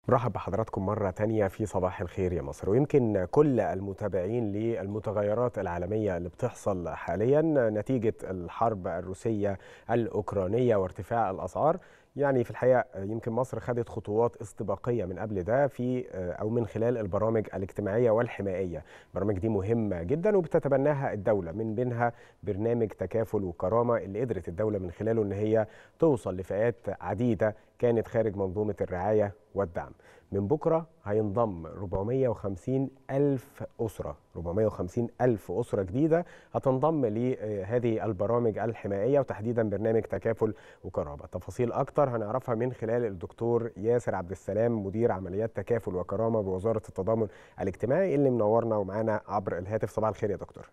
برحب بحضراتكم مرة تانية في صباح الخير يا مصر ويمكن كل المتابعين للمتغيرات العالمية اللي بتحصل حاليا نتيجة الحرب الروسية الأوكرانية وارتفاع الأسعار يعني في الحقيقة يمكن مصر خدت خطوات استباقية من قبل ده في أو من خلال البرامج الاجتماعية والحمائية البرامج دي مهمة جدا وبتتبناها الدولة من بينها برنامج تكافل وكرامة اللي قدرت الدولة من خلاله أن هي توصل لفئات عديدة كانت خارج منظومة الرعاية والدعم من بكرة هينضم 450 ألف أسرة 450 ألف أسرة جديدة هتنضم لهذه البرامج الحمائية وتحديدا برنامج تكافل وكرامة تفاصيل أكتر هنعرفها من خلال الدكتور ياسر عبد السلام مدير عمليات تكافل وكرامة بوزارة التضامن الاجتماعي اللي منورنا ومعانا عبر الهاتف صباح الخير يا دكتور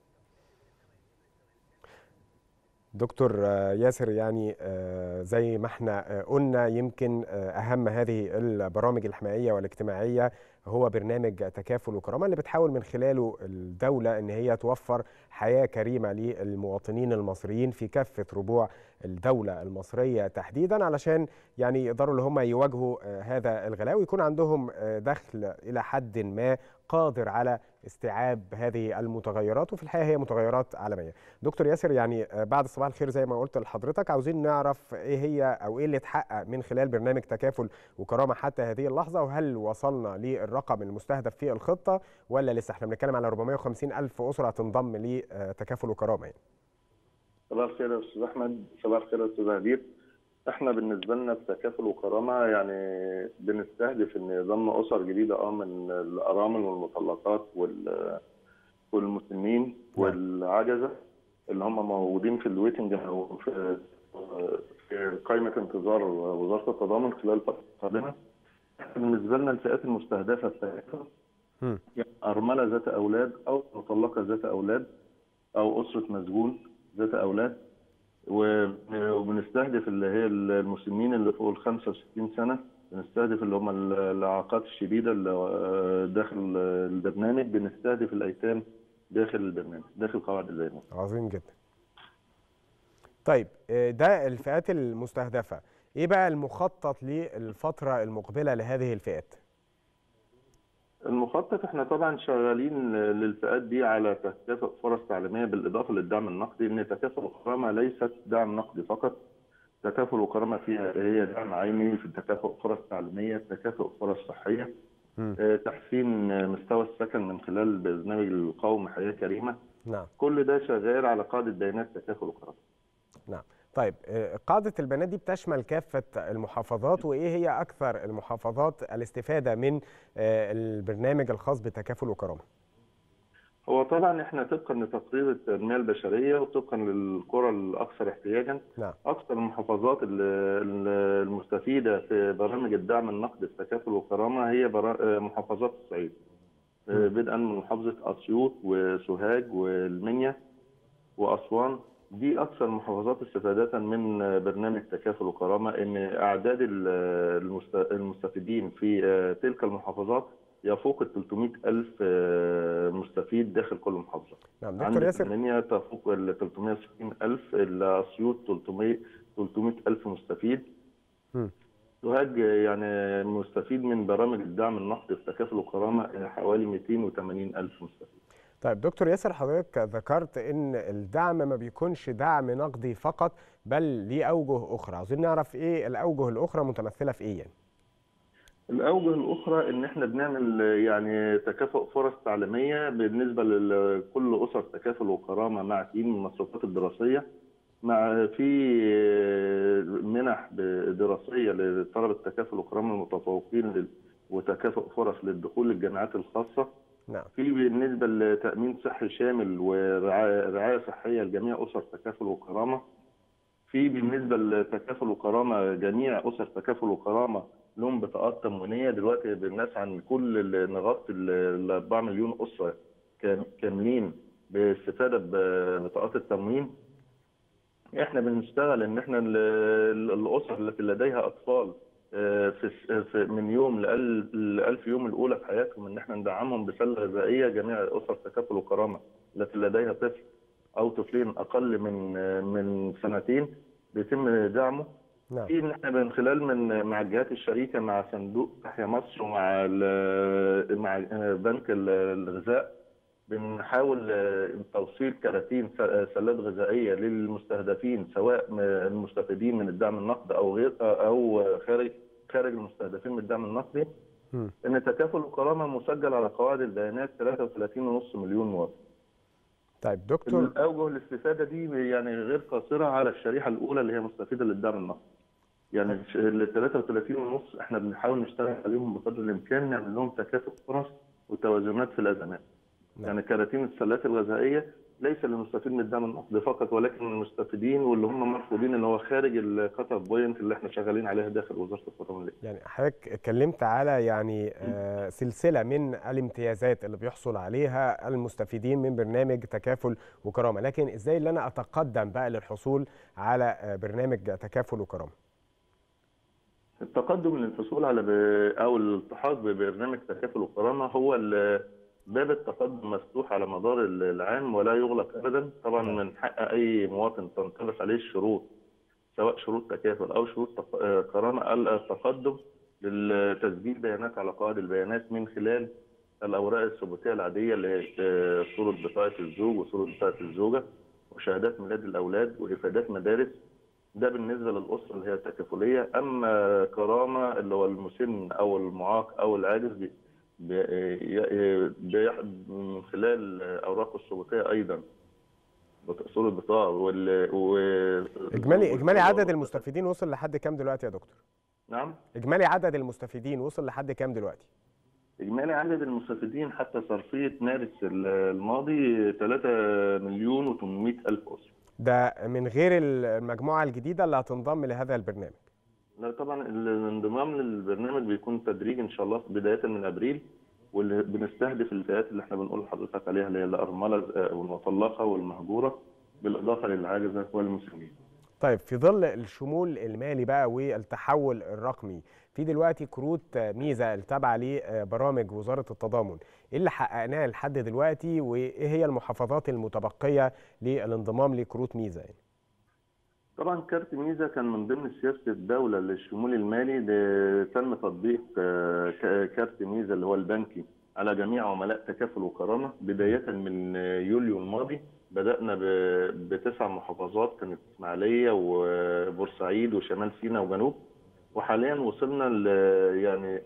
دكتور ياسر يعني زي ما احنا قلنا يمكن اهم هذه البرامج الحمائيه والاجتماعيه هو برنامج تكافل وكرامه اللي بتحاول من خلاله الدوله ان هي توفر حياه كريمه للمواطنين المصريين في كافه ربوع الدوله المصريه تحديدا علشان يعني يقدروا اللي هم يواجهوا هذا الغلاء ويكون عندهم دخل الى حد ما قادر على استيعاب هذه المتغيرات وفي الحقيقه هي متغيرات عالميه. دكتور ياسر يعني بعد صباح الخير زي ما قلت لحضرتك عاوزين نعرف ايه هي او ايه اللي اتحقق من خلال برنامج تكافل وكرامه حتى هذه اللحظه وهل وصلنا للرقم المستهدف في الخطه ولا لسه احنا بنتكلم على 450 الف اسره تنضم لتكافل وكرامه يعني. صباح الخير يا استاذ احمد صباح الخير يا استاذ هدير احنا بالنسبه لنا في تكافل وكرامه يعني بنستهدف ان ضم اسر جديده اه من الارامل والمطلقات وال والمسنين والعجزه اللي هم موجودين في الويتنج او في في قائمه انتظار وزاره التضامن خلال الفتره القادمه بالنسبه لنا الفئات المستهدفه بتاعتها يعني ارمله ذات اولاد او مطلقه ذات اولاد او اسره مسجون ذات اولاد وبنستهدف اللي هي المسنين اللي فوق ال 65 سنه بنستهدف اللي هم الاعاقات الشديده اللي داخل البرنامج بنستهدف الايتام داخل البرنامج داخل قواعد البيانات عظيم جدا طيب ده الفئات المستهدفه ايه بقى المخطط للفتره المقبله لهذه الفئات المخطط احنا طبعا شغالين للفئات دي على تكافؤ فرص تعليميه بالاضافه للدعم النقدي ان تكافؤ وكرامه ليست دعم نقدي فقط تكافؤ وكرامه فيها هي دعم عيني في تكافؤ فرص تعليميه تكافؤ فرص صحيه اه تحسين مستوى السكن من خلال برنامج القوم حياه كريمه نعم كل ده شغال على قاعده بيانات تكافؤ وكرامه نعم طيب قاعدة البيانات دي بتشمل كافة المحافظات وإيه هي أكثر المحافظات الاستفادة من البرنامج الخاص بتكافل وكرامة؟ هو طبعا احنا طبقا لتقرير التنميه البشريه وطبقا للقرى الاكثر احتياجا نعم. اكثر المحافظات المستفيده في برامج الدعم النقدي في تكافل وكرامه هي محافظات الصعيد بدءا من محافظه اسيوط وسوهاج والمنيا واسوان دي اكثر المحافظات استفاده من برنامج تكافل وكرامه ان اعداد المستفيدين في تلك المحافظات يفوق ال 300 ألف مستفيد داخل كل محافظة. نعم دكتور ياسر المنيا تفوق ال 360 ألف الأسيوط 300 300 ألف مستفيد. سوهاج يعني مستفيد من برامج الدعم النقدي في تكافل وكرامة حوالي 280 ألف مستفيد. طيب دكتور ياسر حضرتك ذكرت ان الدعم ما بيكونش دعم نقدي فقط بل ليه اوجه اخرى عاوزين نعرف ايه الاوجه الاخرى متمثله في ايه يعني الاوجه الاخرى ان احنا بنعمل يعني تكافؤ فرص تعليميه بالنسبه لكل اسر تكافل وكرامه مع تيم المصروفات الدراسيه مع في منح دراسيه لطلبه التكافل وكرامه المتفوقين وتكافؤ فرص للدخول للجامعات الخاصه نعم. في بالنسبه لتامين صحي شامل ورعايه صحيه لجميع اسر تكافل وكرامه في بالنسبه لتكافل وكرامه جميع اسر تكافل وكرامه لهم بطاقات تموينيه دلوقتي بنسعى عن كل نغطي ال 4 مليون اسره كاملين باستفاده ببطاقات التموين احنا بنشتغل ان احنا الاسر التي لديها اطفال في من يوم ل 1000 يوم الاولى في حياتهم ان احنا ندعمهم بسله غذائيه جميع اسر تكافل وكرامه التي لديها طفل او طفلين اقل من من سنتين بيتم دعمه نعم في ان احنا من خلال من مع الجهات الشريكه مع صندوق تحيا مصر ومع ال- مع بنك ال- الغذاء بنحاول توصيل كراتين س- سلات غذائيه للمستهدفين سواء م- المستفيدين من الدعم النقدي او غير او خارج خارج المستهدفين من الدعم النقدي مم. ان تكافل الكرامه مسجل على قواعد البيانات 33.5 مليون مواطن. طيب دكتور اوجه الاستفاده دي يعني غير قاصره على الشريحه الاولى اللي هي مستفيده للدعم النقدي. يعني ال 33 ونص احنا بنحاول نشتغل عليهم بقدر الامكان نعمل لهم تكافؤ فرص وتوازنات في الازمات. نعم. يعني كراتين السلات الغذائيه ليس للمستفيد من الدعم النقدي فقط ولكن المستفيدين واللي هم مرفوضين اللي هو خارج الكات بوينت اللي احنا شغالين عليها داخل وزاره التضامن يعني حضرتك اتكلمت على يعني آه، سلسلة من الامتيازات اللي بيحصل عليها المستفيدين من برنامج تكافل وكرامة لكن ازاي اللي انا اتقدم بقى للحصول على آه، برنامج تكافل وكرامة التقدم للحصول على ب... او الالتحاق ببرنامج تكافل وكرامه هو ال- باب التقدم مفتوح على مدار ال- العام ولا يغلق ابدا طبعا من حق اي مواطن تنطبق عليه الشروط سواء شروط تكافل او شروط تق- آه، كرامه التقدم لتسجيل بيانات على قواعد البيانات من خلال الاوراق الثبوتيه العاديه اللي هي آه، صوره بطاقه الزوج وصوره بطاقه الزوجه وشهادات ميلاد الاولاد وافادات مدارس ده بالنسبه للاسره اللي هي التكافليه اما كرامه اللي هو المسن او المعاق او العاجز بي- بي- بي- من خلال اوراقه الثبوتيه ايضا بط- صوره بطاقه وال و... اجمالي اجمالي عدد المستفيدين وصل لحد كام دلوقتي يا دكتور نعم اجمالي عدد المستفيدين وصل لحد كام دلوقتي اجمالي عدد المستفيدين حتى صرفيه مارس الماضي 3 مليون و800 الف اسره ده من غير المجموعة الجديدة اللي هتنضم لهذا البرنامج لا طبعا الانضمام للبرنامج بيكون تدريج ان شاء الله بدايه من ابريل واللي بنستهدف الفئات اللي احنا بنقول لحضرتك عليها اللي هي الارمله والمطلقه والمهجوره بالاضافه للعاجزه والمسنين. طيب في ظل الشمول المالي بقى والتحول الرقمي في دلوقتي كروت ميزه التابعه لبرامج وزاره التضامن ايه اللي حققناه لحد دلوقتي وايه هي المحافظات المتبقيه للانضمام لكروت ميزه يعني طبعا كارت ميزه كان من ضمن سياسه الدوله للشمول المالي ده تم تطبيق آه، ك- كارت ميزه اللي هو البنكي على جميع عملاء تكافل وكرامه بدايه من يوليو الماضي بدانا ب- بتسع محافظات كانت اسماعيليه وبورسعيد وشمال سيناء وجنوب وحاليا وصلنا ل يعني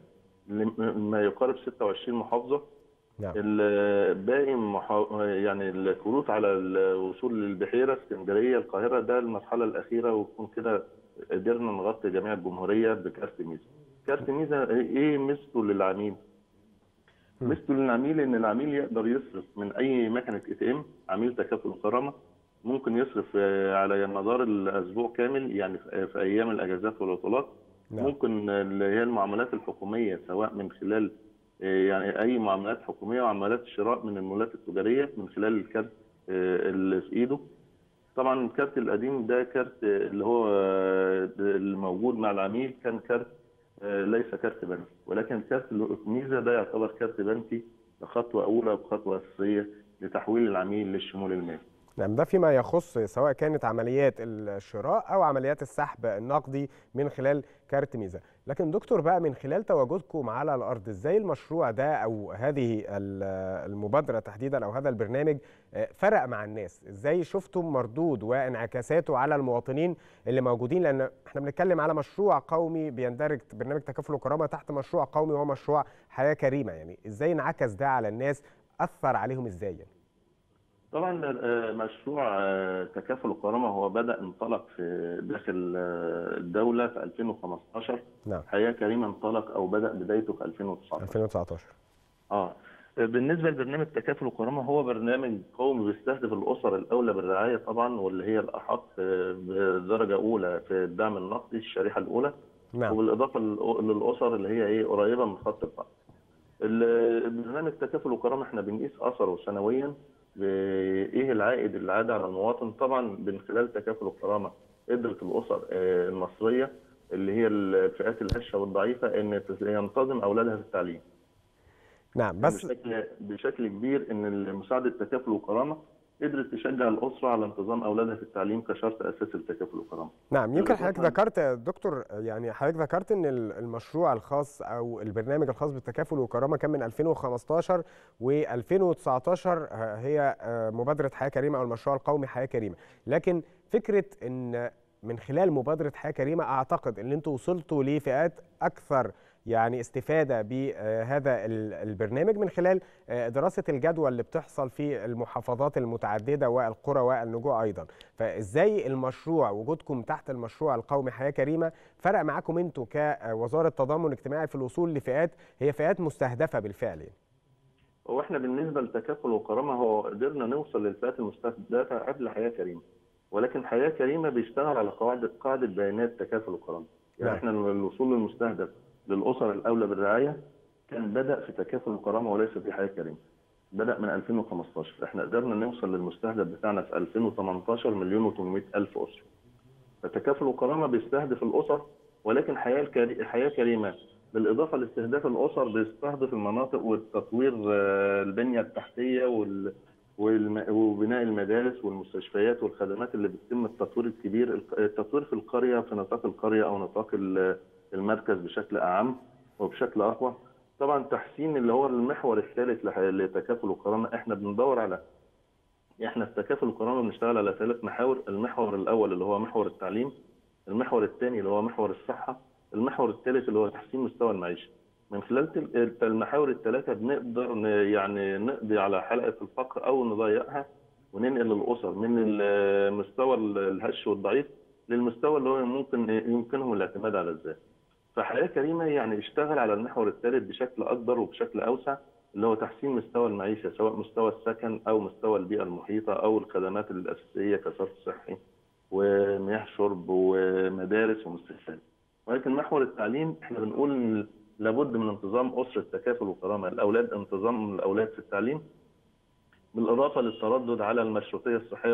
ما يقارب 26 محافظه نعم الباقي محا... يعني الكروت على الوصول للبحيره اسكندريه القاهره ده المرحله الاخيره ويكون كده قدرنا نغطي جميع الجمهوريه بكارت ميزه. كارت ميزه ايه ميزته للعميل؟ مم. ميزته للعميل ان العميل يقدر يصرف من اي مكنه اي تي ام عميل تكافل وكرامه ممكن يصرف آه، على مدار الاسبوع كامل يعني في في ايام الاجازات والعطلات نعم ممكن اللي هي المعاملات الحكوميه سواء من خلال آه، يعني اي معاملات حكوميه وعمليات شراء من المولات التجاريه من خلال الكارت آه، اللي في ايده طبعا الكارت القديم ده كارت آه، اللي هو آه، الموجود مع العميل كان كارت آه، ليس كارت بنكي ولكن كارت الميزه ده يعتبر كارت بنكي خطوه اولى وخطوه اساسيه لتحويل العميل للشمول المالي نعم ده فيما يخص سواء كانت عمليات الشراء او عمليات السحب النقدي من خلال كارت ميزه لكن دكتور بقى من خلال تواجدكم على الارض ازاي المشروع ده او هذه ال- المبادره تحديدا او هذا البرنامج آه، فرق مع الناس ازاي شفتم مردود وانعكاساته على المواطنين اللي موجودين لان احنا بنتكلم على مشروع قومي بيندرج برنامج تكافل وكرامه تحت مشروع قومي وهو مشروع حياه كريمه يعني ازاي انعكس ده على الناس اثر عليهم ازاي يعني طبعا آه، مشروع آه، تكافل الكرامه هو بدا انطلق في داخل آه، الدوله في 2015 نعم حياه كريمه انطلق او بدا بدايته في 2019 2019 اه بالنسبه لبرنامج تكافل الكرامه هو برنامج قومي بيستهدف الاسر الاولى بالرعايه طبعا واللي هي الاحق آه، بدرجه اولى في الدعم النقدي الشريحه الاولى نعم وبالاضافه للأ- للاسر اللي هي ايه قريبه من خط الفقر. ال- البرنامج تكافل وكرامه احنا بنقيس اثره سنويا بايه العائد اللي عاد على المواطن طبعا من خلال تكافل وكرامه قدرت الاسر آه، المصريه اللي هي الفئات الهشه والضعيفه ان ينتظم اولادها في التعليم. نعم بس بشكل بشكل كبير ان مساعده تكافل وكرامه قدرت تشجع الاسره على انتظام اولادها في التعليم كشرط اساسي للتكافل والكرامه. نعم يمكن حضرتك بالإضافة- ذكرت دكتور يعني حضرتك ذكرت ان ال- المشروع الخاص او البرنامج الخاص بالتكافل والكرامه كان من 2015 و2019 هي آه، مبادره حياه كريمه او المشروع القومي حياه كريمه لكن فكره ان من خلال مبادره حياه كريمه اعتقد ان انتوا وصلتوا لفئات اكثر يعني استفاده بهذا ال- البرنامج من خلال آه، دراسه الجدوى اللي بتحصل في المحافظات المتعدده والقرى والنجوع ايضا فازاي المشروع وجودكم تحت المشروع القومي حياه كريمه فرق معاكم انتوا كوزاره تضامن اجتماعي في الوصول لفئات هي فئات مستهدفه بالفعل يعني. هو احنا بالنسبه للتكافل والكرامه هو قدرنا نوصل للفئات المستهدفه قبل حياه كريمه ولكن حياه كريمه بيشتغل على قواعد قاعده بيانات تكافل وكرامه يعني نعم. احنا الوصول للمستهدف للاسر الاولى بالرعايه كان بدا في تكافل وكرامه وليس في حياه كريمه بدا من 2015 احنا قدرنا نوصل للمستهدف بتاعنا في 2018 مليون و800 الف اسره فتكافل وكرامه بيستهدف الاسر ولكن حياه الكري... حياه كريمه بالاضافه لاستهداف الاسر بيستهدف المناطق والتطوير آه، البنيه التحتيه وال... والم... وبناء المدارس والمستشفيات والخدمات اللي بتتم التطوير الكبير التطوير في القريه في نطاق القريه او نطاق ال- المركز بشكل اعم وبشكل اقوى طبعا تحسين اللي هو المحور الثالث لح- لتكافل وكرامه احنا بندور على احنا في تكافل وكرامه بنشتغل على ثلاث محاور المحور الاول اللي هو محور التعليم المحور الثاني اللي هو محور الصحه المحور الثالث اللي هو تحسين مستوى المعيشه من خلال تل- المحاور الثلاثه بنقدر ن- يعني نقضي على حلقه الفقر او نضيقها وننقل الاسر من المستوى الهش والضعيف للمستوى اللي هو ممكن يمكنهم الاعتماد على الذات. فحياه كريمه يعني اشتغل على المحور الثالث بشكل اكبر وبشكل اوسع اللي هو تحسين مستوى المعيشه سواء مستوى السكن او مستوى البيئه المحيطه او الخدمات الاساسيه كصرف صحي ومياه شرب ومدارس ومستشفيات. ولكن محور التعليم احنا بنقول لابد من انتظام اسره تكافل وكرامه الاولاد انتظام الاولاد في التعليم بالاضافه للتردد على المشروطيه الصحيه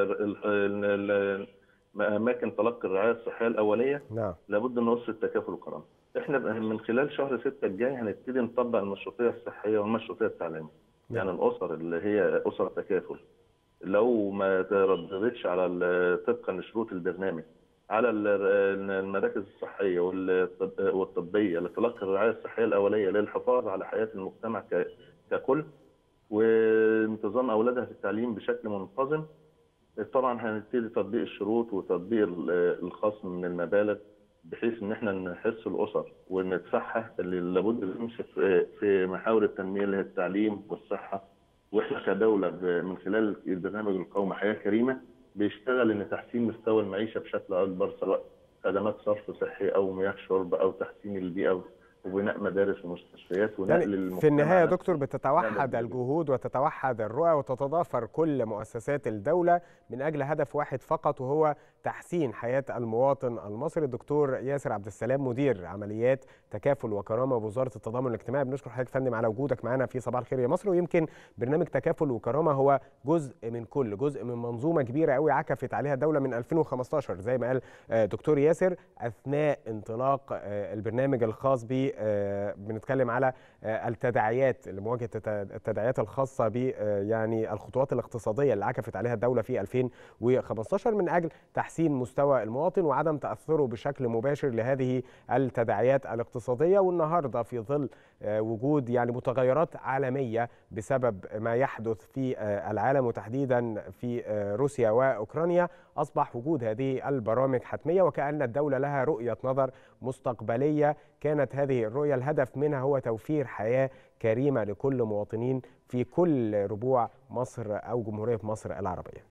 والاماكن تلقي الرعايه الصحيه الاوليه نعم لابد من اسره تكافل وكرامه. احنا من خلال شهر 6 الجاي هنبتدي نطبق المشروطيه الصحيه والمشروطيه التعليميه. يعني الاسر اللي هي اسر تكافل لو ما ترددتش على ال- طبقا لشروط البرنامج على ال- المراكز الصحيه والطب- والطبيه لتلقي الرعايه الصحيه الاوليه للحفاظ على حياه المجتمع ك- ككل وانتظام اولادها في التعليم بشكل منتظم طبعا هنبتدي تطبيق الشروط وتطبيق ال- الخصم من المبالغ بحيث ان احنا نحس الاسر وندفعها اللي لابد نمشي في- في محاور التنميه اللي هي التعليم والصحه واحنا كدوله ب- من خلال البرنامج القومي حياه كريمه بيشتغل ان تحسين مستوى المعيشه بشكل اكبر سواء خدمات صرف صحي او مياه شرب او تحسين البيئه وبناء مدارس ومستشفيات ونقل يعني المجتمع في النهايه يا نفسه. دكتور بتتوحد نعم. الجهود وتتوحد الرؤى وتتضافر كل مؤسسات الدوله من اجل هدف واحد فقط وهو تحسين حياه المواطن المصري الدكتور ياسر عبد السلام مدير عمليات تكافل وكرامه بوزاره التضامن الاجتماعي بنشكر حضرتك يا فندم على وجودك معنا في صباح الخير يا مصر ويمكن برنامج تكافل وكرامه هو جزء من كل جزء من منظومه كبيره قوي عكفت عليها الدوله من 2015 زي ما قال آه، دكتور ياسر اثناء انطلاق آه، البرنامج الخاص ب آه، بنتكلم على آه، التداعيات لمواجهه الت- التداعيات الخاصه ب آه، يعني الخطوات الاقتصاديه اللي عكفت عليها الدوله في 2015 من اجل تحسين مستوى المواطن وعدم تاثره بشكل مباشر لهذه التداعيات الاقتصاديه والنهارده في ظل آه، وجود يعني متغيرات عالميه بسبب ما يحدث في آه، العالم وتحديدا في آه، روسيا واوكرانيا اصبح وجود هذه البرامج حتميه وكان الدوله لها رؤيه نظر مستقبليه كانت هذه الرؤيه الهدف منها هو توفير حياه كريمه لكل مواطنين في كل ربوع مصر او جمهوريه مصر العربيه